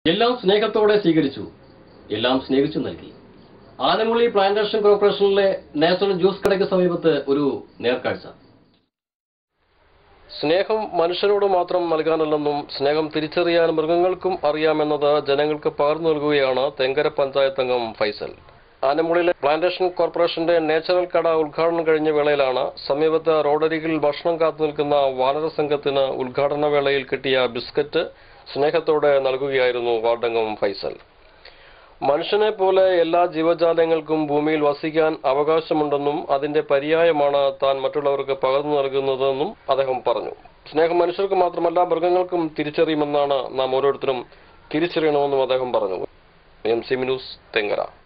എല്ലാം സ്നേഹത്തോടെ സ്വീകരിച്ചു എല്ലാം സ്നേഹിച്ചു നൽകി ആനമുള്ളി പ്ലാന്റേഷൻ കോർപ്പറേഷനിലെ നാഷണൽ ജ്യൂസ് കടയ്ക്ക് സമീപത്ത് ഒരു നേർക്കാഴ്ച സ്നേഹം മനുഷ്യരോട് മാത്രം നൽകാനല്ലെന്നും സ്നേഹം തിരിച്ചറിയാൻ മൃഗങ്ങൾക്കും അറിയാമെന്നത് ജനങ്ങൾക്ക് പകർന്നു നൽകുകയാണ് തെങ്കര പഞ്ചായത്ത് അംഗം ഫൈസൽ ആനമുള്ളിലെ പ്ലാന്റേഷൻ കോർപ്പറേഷന്റെ നേച്ചുറൽ കട ഉദ്ഘാടനം കഴിഞ്ഞ വേളയിലാണ് സമീപത്ത് റോഡരികിൽ ഭക്ഷണം കാത്തു നിൽക്കുന്ന വാനര സംഘത്തിന് ഉദ്ഘാടന വേളയിൽ കിട്ടിയ ബിസ്ക്കറ്റ് സ്നേഹത്തോടെ നൽകുകയായിരുന്നു വാർഡംഗം ഫൈസൽ മനുഷ്യനെ പോലെ എല്ലാ ജീവജാലങ്ങൾക്കും ഭൂമിയിൽ വസിക്കാൻ അവകാശമുണ്ടെന്നും അതിന്റെ പര്യായമാണ് താൻ മറ്റുള്ളവർക്ക് പകർന്നു നൽകുന്നതെന്നും അദ്ദേഹം പറഞ്ഞു സ്നേഹം മനുഷ്യർക്ക് മാത്രമല്ല മൃഗങ്ങൾക്കും തിരിച്ചറിയുമെന്നാണ് നാം ഓരോരുത്തരും തിരിച്ചറിയണമെന്നും അദ്ദേഹം പറഞ്ഞു എം സി ന്യൂസ് തെങ്കര